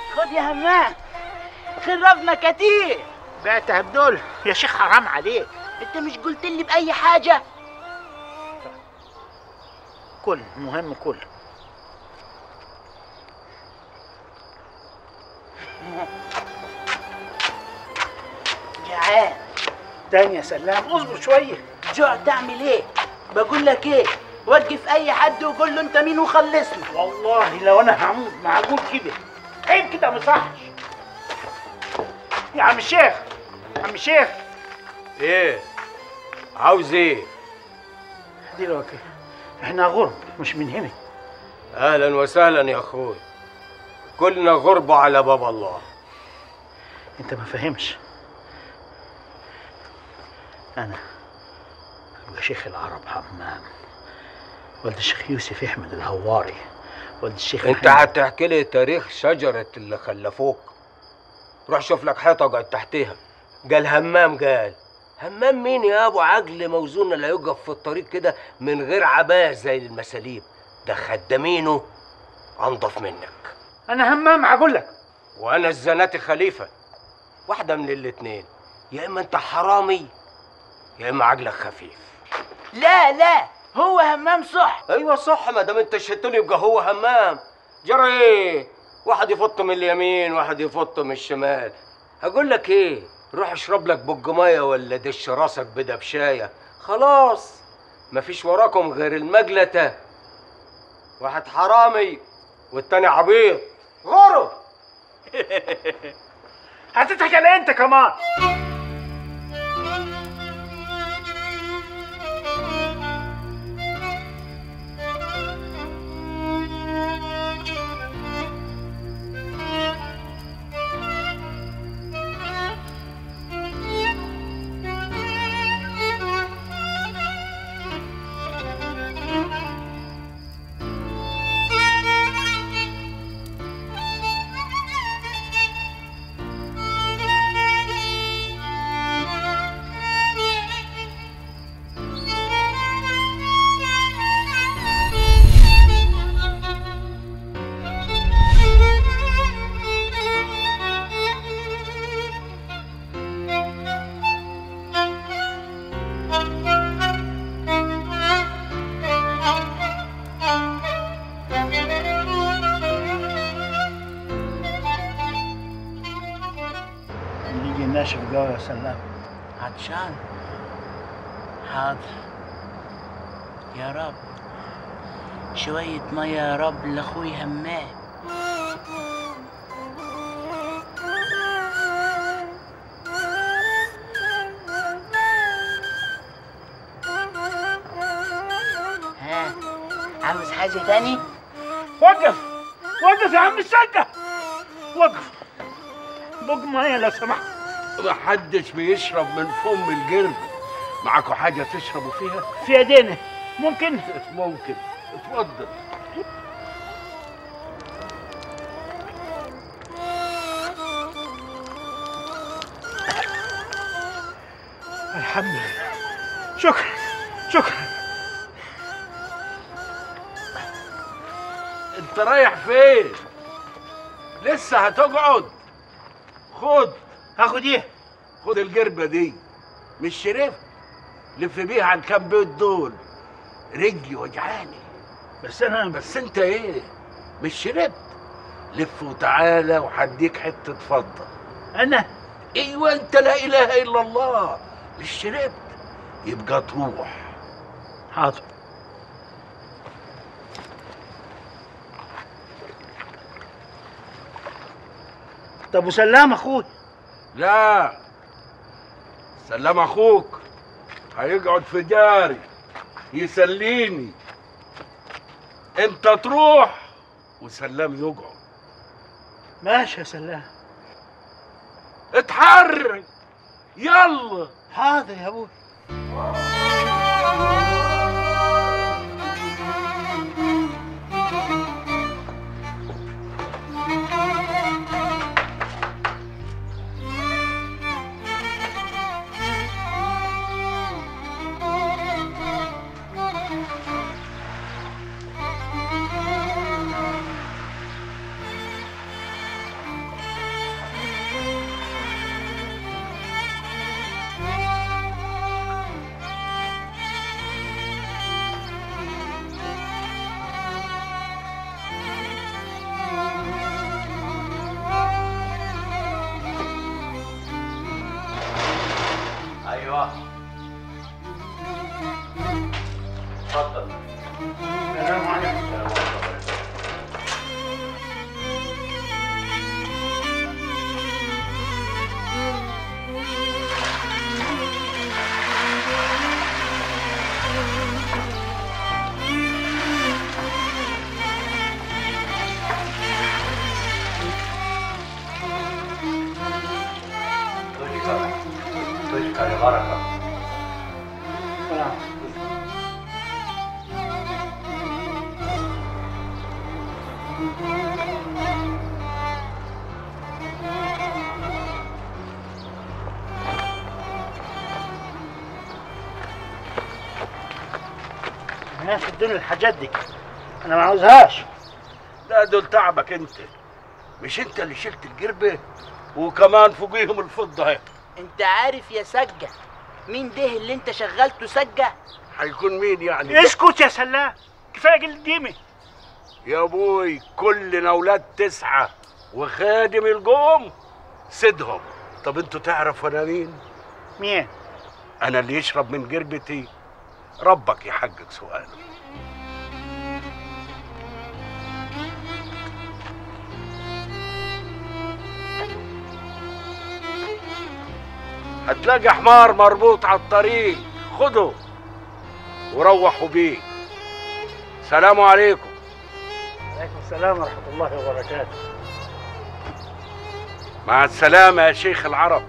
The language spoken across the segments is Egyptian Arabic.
خد يا همام خربنا كتير بعتها بدول يا شيخ حرام عليك انت مش قلت لي باي حاجه كل مهم كل جعان تاني يا سلام اصبر شويه جوع تعمل ايه بقول لك ايه وقف اي حد وقول له انت مين وخلصنا والله لو انا هموت معقول كده عيب كده ما يصحش يا عم الشيخ عم الشيخ ايه عاوز ايه دلوقتي احنا غرب مش من هنا اهلا وسهلا يا اخوي كلنا غربة على باب الله انت ما فهمش انا ابو شيخ العرب حمام ولد الشيخ يوسف احمد الهواري ولد الشيخ انت محمد. هتحكي لي تاريخ شجرة اللي خلفوك روح شوف لك حيطة اقعد تحتها قال همام قال همام مين يا ابو عجل موزون اللي يقف في الطريق كده من غير عباية زي المساليب ده خدامينه انضف منك انا همام هقول لك وانا الزناتي خليفة واحدة من الاتنين يا اما انت حرامي يا اما عجلك خفيف لا لا هو همام صح ايوه صح ما دام انت شتني يبقى هو همام جرى ايه واحد يفط من اليمين واحد يفط من الشمال هقول لك ايه روح اشرب لك بج ميه ولا دش راسك بدبشايه خلاص مفيش وراكم غير المجلته واحد حرامي والتاني عبيط غرب هتضحك على انت كمان نيجي ناشف جو يا سلام عطشان حاضر يا رب شوية مية يا رب لأخوي همام ها عاوز حاجة تاني؟ وقف وقف يا عم السكة وقف بق ميه لو سمحت محدش بيشرب من فم الجرب معاكوا حاجة تشربوا فيها؟ في ايدينا ممكن ممكن اتفضل الحمد لله شكرا شكرا انت رايح فين؟ لسه هتقعد خد هاخد ايه خد الجربة دي مش شرفت لف بيها عن كام بيت دول رجلي وجعاني بس انا بس انت ايه مش شربت لف وتعالى وهديك حتة فضة انا ايوه انت لا اله الا الله مش شربت يبقى تروح حاضر طب وسلام اخوي لا سلام اخوك هيقعد في جاري يسليني انت تروح وسلام يقعد ماشي يا سلام اتحرك يلا حاضر يا ابوي بركه الناس ادوني الحاجات دي انا ما عاوزهاش لا دول تعبك انت مش انت اللي شلت الجربة وكمان فوقيهم الفضة اهي انت عارف يا سجة مين ده اللي انت شغلته سجة هيكون مين يعني اسكت يا سلام كفايه قله قيمه يا ابوي كلنا اولاد تسعة وخادم القوم سيدهم طب انتوا تعرفوا انا مين مين انا اللي يشرب من جربتي ربك يحقق سؤاله هتلاقي حمار مربوط على الطريق خده وروحوا بيه سلام عليكم عليكم السلام ورحمه الله وبركاته مع السلامة يا شيخ العرب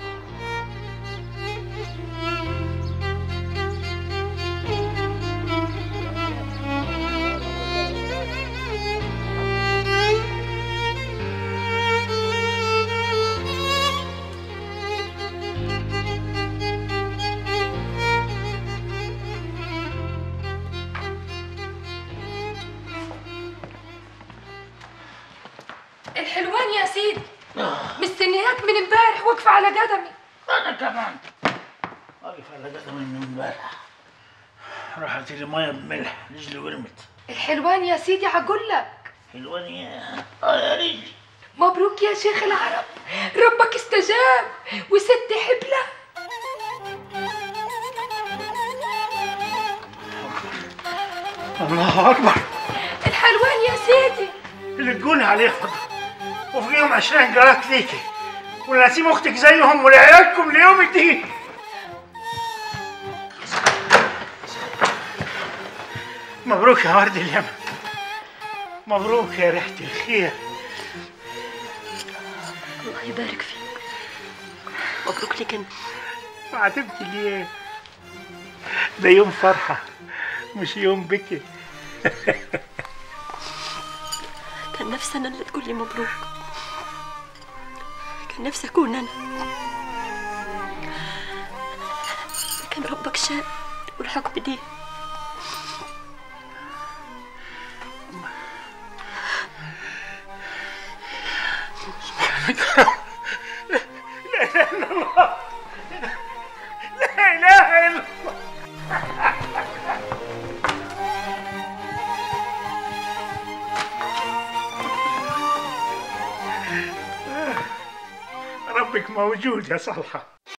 الحلوان يا سيدي مستنياك من امبارح واقفة على قدمي انا كمان واقف على قدمي من امبارح راحت لي ميه بملح رجلي ورمت الحلوان يا سيدي هقول لك حلوان يا اه يا رجلي مبروك يا شيخ العرب ربك استجاب وست حبلة الله اكبر الحلوان يا سيدي اللي تقولي عليه فضل وفيهم عشرين جارات ليكي ونسيم اختك زيهم ولعيالكم ليوم الدين مبروك يا ورد اليمن مبروك يا ريحة الخير الله يبارك فيك مبروك لك انت عاتبتي ليه ده يوم فرحة مش يوم بكي كان نفسي انا اللي تقول لي مبروك كان نفسي اكون انا لكن ربك شاء والحكم دي لا إله إلا الله ربك موجود يا صالحة